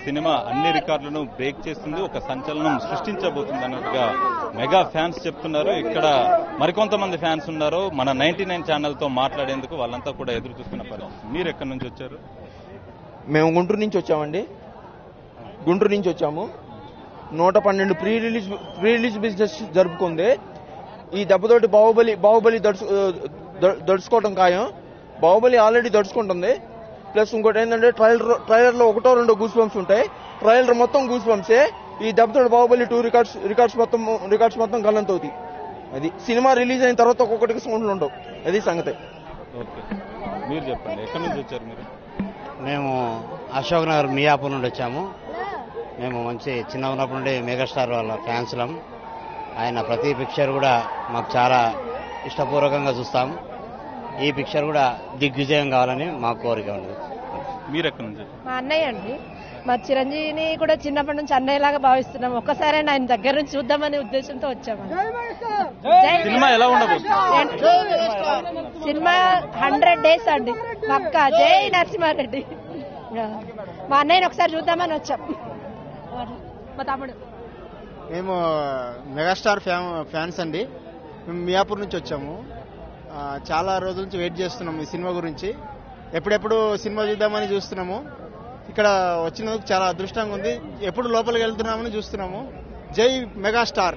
Cinema అన్ని రికార్డులను break చేస్తుంది ఒక సంచలనం సృష్టించబోతుంది అన్నట్టుగా మెగా ఫ్యాన్స్ చెప్తున్నారు ఇక్కడ మరికొంతమంది ఫ్యాన్స్ ఉన్నారు మన నైన్టీ నైన్ ఛానల్ తో మాట్లాడేందుకు వాళ్ళంతా కూడా ఎదురు చూస్తున్న పరిస్థితి మీరు ఎక్కడి నుంచి వచ్చారు మేము గుంటూరు నుంచి వచ్చామండి గుంటూరు నుంచి వచ్చాము నూట పన్నెండు pre release pre release business జరుపుకుంది ఈ దెబ్బతోటి బాహుబలి బాహుబలి దడుచు ద- దడుచుకోవడం ఖాయం బాహుబలి ఆల్రెడీ దడుచుకుంటుంది ప్లస్ ఇంకోటి ఏంటంటే ట్రైలర్ ట్రైలర్ లో ఒకటో రెండో గూస్ బంప్స్ ఉంటాయి ట్రైలర్ మొత్తం గూస్ బంప్సే ఈ దెబ్బతోటి బాహుబలి టూ రికార్డ్స్ రికార్డ్స్ మొత్తం రికార్డ్స్ మొత్తం గల్లంతవుతాయి అది సినిమా రిలీజ్ అయిన తర్వాత ఒక్కొక్కటికి సౌండ్లు ఉండవు అది సంగతి ఓకే మీరు చెప్పండి ఎక్కడి నుంచి వచ్చారు మీరు మేము అశోక్ నగర్ మియాపూర్ నుండి వచ్చాము మేము మంచి చిన్న ఉన్నప్పటి నుండి మెగాస్టార్ వాళ్ళ ఫ్యాన్స్లం ఆయన ప్రతి పిక్చర్ కూడా మాకు చాలా ఇష్టపూర్వకంగా చూస్తాం ఈ పిక్చర్ కూడా దిగ్విజయం కావాలని మా కోరిక ఉంది మీరు ఎక్కడి నుంచి వచ్చారు? మా అన్నయ్య అండి మా చిరంజీవిని కూడా చిన్నప్పటి నుంచి అన్నయ్యలాగా భావిస్తున్నాం ఒక్కసారి ఆయన దగ్గర నుంచి చూద్దామనే ఉద్దేశంతో వచ్చాము జై సినిమా ఎలా ఉండబోతుంది సినిమా హండ్రెడ్ డేస్ అండి పక్క జై నరసింహారెడ్డి మా అన్నయ్యని ఒకసారి చూద్దామని వచ్చాం మా తమ్ముడు మేము మెగాస్టార్ ఫ్యాన్ ఫ్యాన్స్ అండి మేము మియాపూర్ నుంచి వచ్చాము ఆ, చాలా రోజుల నుంచి వెయిట్ చేస్తున్నాం ఈ సినిమా గురించి ఎప్పుడెప్పుడు సినిమా చూద్దామని చూస్తున్నాము ఇక్కడ వచ్చినందుకు చాలా అదృష్టంగా ఉంది ఎప్పుడు లోపలికి వెళ్తున్నామని చూస్తున్నాము జై మెగాస్టార్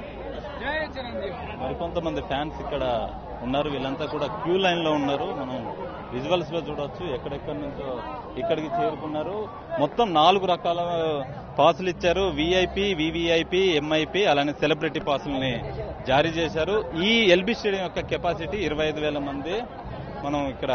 మరికొంతమంది ఫ్యాన్స్ ఇక్కడ ఉన్నారు వీళ్ళంతా కూడా క్యూ లైన్ లో ఉన్నారు మనం విజువల్స్ లో చూడొచ్చు ఎక్కడెక్కడి నుంచో ఇక్కడికి చేరుకున్నారు మొత్తం నాలుగు రకాల పాసులు ఇచ్చారు విఐపి వివిఐపి ఎంఐపి అలానే సెలబ్రిటీ పాసుల్ని జారీ చేశారు ఈ ఎల్బీ స్టేడియం యొక్క కెపాసిటీ ఇరవై ఐదు వేల మంది మనం ఇక్కడ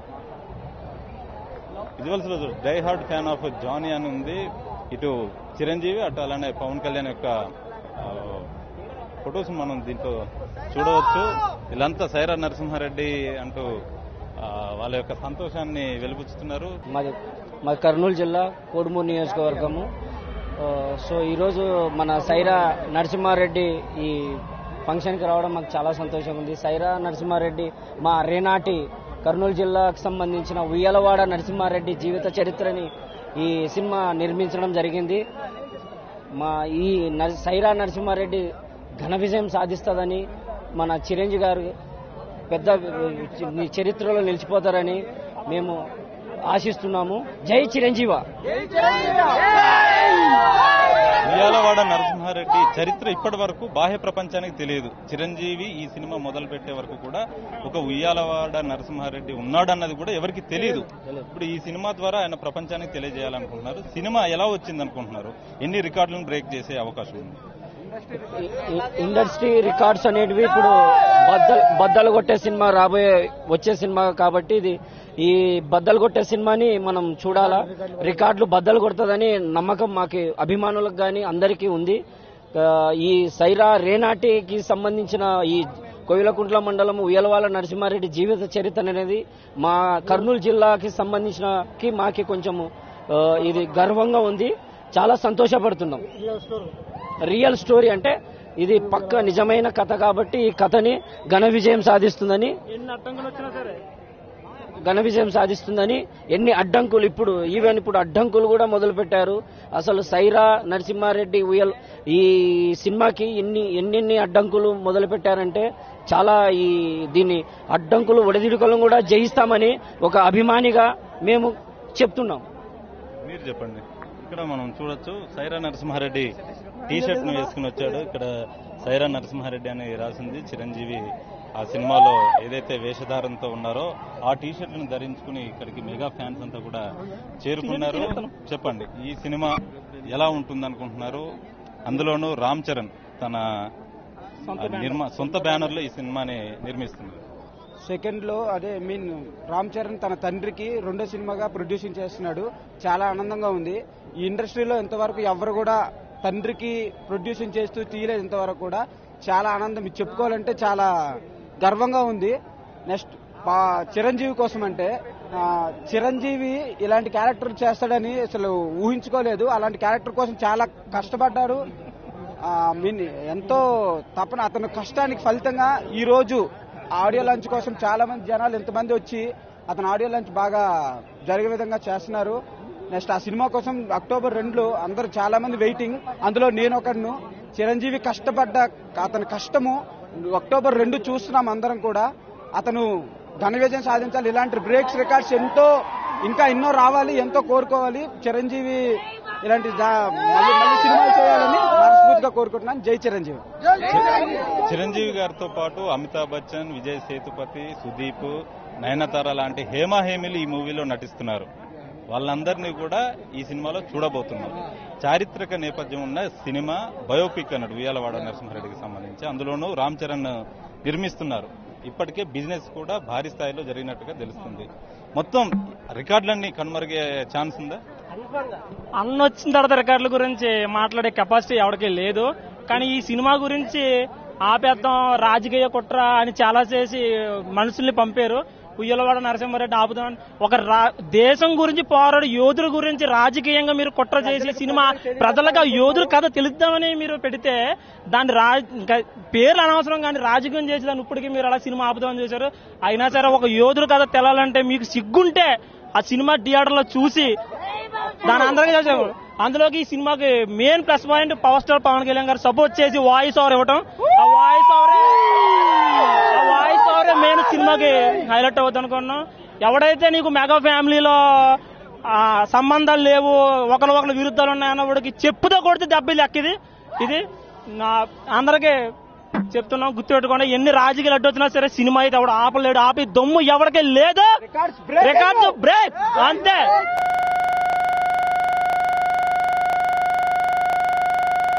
విజువల్స్ లో die hard fan of Johnny అని ఉంది ఇటు చిరంజీవి అటు అలానే పవన్ కళ్యాణ్ యొక్క ఆ, ఫొటోస్ మనం దీంట్లో చూడవచ్చు వీళ్ళంతా సైరా నరసింహారెడ్డి అంటూ ఆ, వాళ్ళ యొక్క సంతోషాన్ని వెలిబుచ్చుతున్నారు మాది మా కర్నూలు జిల్లా కోడుమూరు నియోజకవర్గము ఆ, సో ఈరోజు మన సైరా నరసింహారెడ్డి ఈ ఫంక్షన్కి రావడం మాకు చాలా సంతోషంగా ఉంది సైరా నరసింహారెడ్డి మా రేనాటి కర్నూలు జిల్లాకు సంబంధించిన ఉయ్యలవాడ నరసింహారెడ్డి జీవిత చరిత్రని ఈ సినిమా నిర్మించడం జరిగింది మా ఈ నర- సైరా నరసింహారెడ్డి ఘన విజయం సాధిస్తుందని మన చిరంజీవి గారు పెద్ద చి- చరిత్రలో నిలిచిపోతారని మేము ఆశిస్తున్నాము జై చిరంజీవ ఉయ్యాలవాడ నరసింహారెడ్డి చరిత్ర ఇప్పటి వరకు బాహ్య ప్రపంచానికి తెలియదు చిరంజీవి ఈ సినిమా మొదలు పెట్టే వరకు కూడా ఒక ఉయ్యాలవాడ నరసింహారెడ్డి ఉన్నాడన్నది కూడా ఎవరికి తెలియదు ఇప్పుడు ఈ సినిమా ద్వారా ఆయన ప్రపంచానికి తెలియజేయాలనుకుంటున్నారు సినిమా ఎలా వచ్చింది అనుకుంటున్నారు ఎన్ని రికార్డులను బ్రేక్ చేసే అవకాశం ఉంది ఇ- ఇ- ఇండస్ట్రీ రికార్డ్స్ అనేటివి ఇప్పుడు బద్దలు బద్దలు కొట్టే సినిమా రాబోయే వచ్చే సినిమా కాబట్టి ఇది ఈ బద్దలు కొట్టే సినిమాని మనం చూడాలా రికార్డులు బద్దలు కొడుతుందని నమ్మకం మాకు అభిమానులకు కానీ అందరికీ ఉంది ఆ, ఈ సైరా రేనాటికి సంబంధించిన ఈ కోయిలకుంట్ల మండలం ఉయ్యలవాల నరసింహారెడ్డి జీవిత చరిత్ర అనేది మా కర్నూలు జిల్లాకి సంబంధించినకి మాకి కొంచెము ఆ, ఇది గర్వంగా ఉంది చాలా సంతోషపడుతున్నాం రియల్ స్టోరీ అంటే ఇది పక్క నిజమైన కథ కాబట్టి ఈ కథని ఘన విజయం సాధిస్తుందని ఘన విజయం సాధిస్తుందని ఎన్ని అడ్డంకులు ఇప్పుడు ఈవెన్ ఇప్పుడు అడ్డంకులు కూడా మొదలు పెట్టారు అసలు సైరా నరసింహారెడ్డి ఉయల్ ఈ సినిమాకి ఎన్ని ఎన్నెన్ని అడ్డంకులు మొదలు పెట్టారంటే చాలా ఈ దీన్ని అడ్డంకులు ఒడిదిడుకలను కూడా జయిస్తామని ఒక అభిమానిగా మేము చెప్తున్నాం మీరు చెప్పండి ఇక్కడ మనం చూడొచ్చు సైరా నరసింహారెడ్డి టీ షర్ట్ ను వేసుకుని వచ్చాడు ఇక్కడ సైరా నరసింహారెడ్డి అని రాసింది చిరంజీవి ఆ సినిమాలో ఏదైతే వేషధారంతో ఉన్నారో ఆ టీ షర్ట్లను ధరించుకుని ఇక్కడికి మెగా ఫ్యాన్స్ అంతా కూడా చేరుకున్నారు చెప్పండి ఈ సినిమా ఎలా ఉంటుంది అనుకుంటున్నారు అందులోనూ రామ్ చరణ్ తన నిర్మా సొంత బ్యానర్ లో ఈ సినిమాని నిర్మిస్తుంది సెకండ్ లో అదే మీన్ రామ్ చరణ్ తన తండ్రికి రెండో సినిమాగా ప్రొడ్యూసింగ్ చేస్తున్నాడు చాలా ఆనందంగా ఉంది ఈ ఇండస్ట్రీలో ఇంతవరకు ఎవరు కూడా తండ్రికి ప్రొడ్యూసింగ్ చేస్తూ తీయలేదు ఇంతవరకు కూడా చాలా ఆనందం ఇది చెప్పుకోవాలంటే చాలా గర్వంగా ఉంది నెక్స్ట్ పా- చిరంజీవి కోసం అంటే ఆ, చిరంజీవి ఇలాంటి క్యారెక్టర్ చేస్తాడని అసలు ఊహించుకోలేదు అలాంటి క్యారెక్టర్ కోసం చాలా కష్టపడ్డాడు ఆ, మీన్ ఎంతో తపన అతని కష్టానికి ఫలితంగా ఈ రోజు ఆడియో లంచ్ కోసం చాలా మంది జనాలు ఎంతమంది వచ్చి అతను ఆడియో లంచ్ బాగా జరిగే విధంగా చేస్తున్నారు నెక్స్ట్ ఆ సినిమా కోసం అక్టోబర్ రెండులో అందరూ చాలా మంది వెయిటింగ్ అందులో నేను ఒకడును చిరంజీవి కష్టపడ్డ అతని కష్టము అక్టోబర్ రెండు చూస్తున్నాం అందరం కూడా అతను ఘన విజయం సాధించాలి ఇలాంటి బ్రేక్స్ రికార్డ్స్ ఎంతో ఇంకా ఎన్నో రావాలి ఎంతో కోరుకోవాలి చిరంజీవి ఇలాంటి జా- మళ్ళీ మళ్ళీ సినిమాలు చేయాలని మనస్ఫూర్తిగా కోరుకుంటున్నాను జై చిరంజీవి చిరంజీవి గారితో పాటు అమితాబ్ బచ్చన్ విజయ్ సేతుపతి సుదీప్ నయనతార లాంటి హేమాహేమిలు ఈ మూవీలో నటిస్తున్నారు వాళ్ళందరినీ కూడా ఈ సినిమాలో చూడబోతున్నాం చారిత్రక నేపథ్యం ఉన్న సినిమా బయోపిక్ అన్నాడు ఉయ్యాలవాడ నరసింహారెడ్డికి సంబంధించి అందులోనూ రామ్ చరణ్ నిర్మిస్తున్నారు ఇప్పటికే బిజినెస్ కూడా భారీ స్థాయిలో జరిగినట్టుగా తెలుస్తుంది మొత్తం రికార్డులన్నీ కనుమరిగే ఛాన్స్ ఉందా అన్న వచ్చిన తర్వాత రికార్డుల గురించి మాట్లాడే కెపాసిటీ ఎవరికి లేదు కానీ ఈ సినిమా గురించి ఆపేద్దాం రాజకీయ కుట్ర అని చాలా చేసి మనుషుల్ని పంపారు ఉయ్యలవాడ నరసింహారెడ్డి ఆపుదాం ఒక రా- దేశం గురించి పోరాడు యోధుల గురించి రాజకీయంగా మీరు కుట్ర చేసి సినిమా ప్రజలకు ఆ యోధుల కథ తెలుద్దామని మీరు పెడితే దాని రా ఇంకా పేర్లు అనవసరం కానీ రాజకీయం చేసి దాన్ని ఇప్పటికీ మీరు అలా సినిమా ఆపుదామని చేశారు అయినా సరే ఒక యోధుల కథ తెలాలంటే మీకు సిగ్గుంటే ఆ సినిమా థియేటర్ లో చూసి దాని అందరికీ చేసాము అందులోకి ఈ సినిమాకి main plus point power star Pawan Kalyan garu support చేసి వాయిస్ ఓవర్ ఇవ్వటం ఆ వాయిస్ ఓవర్ ఆ వాయిస్ ఓవర్ మెయిన్ సినిమాకి హైలైట్ అవుతుంది అనుకున్నాం ఎవడైతే నీకు మెగా ఫ్యామిలీలో ఆ సంబంధాలు లేవు ఒకరి ఒకరి విరుద్ధాలు ఉన్నాయన్నవాడికి చెప్పుతో కొడితే దెబ్బ లెక్కిది ఇది నా అందరికీ చెప్తున్నాం గుర్తుపెట్టుకోండి ఎన్ని రాజకీయాలు అడ్డు వచ్చినా సరే సినిమా అయితే ఎవడు ఆపలేడు ఆపి దమ్ము ఎవరికీ లేదు రికార్డ్స్ బ్రేక్ అంతే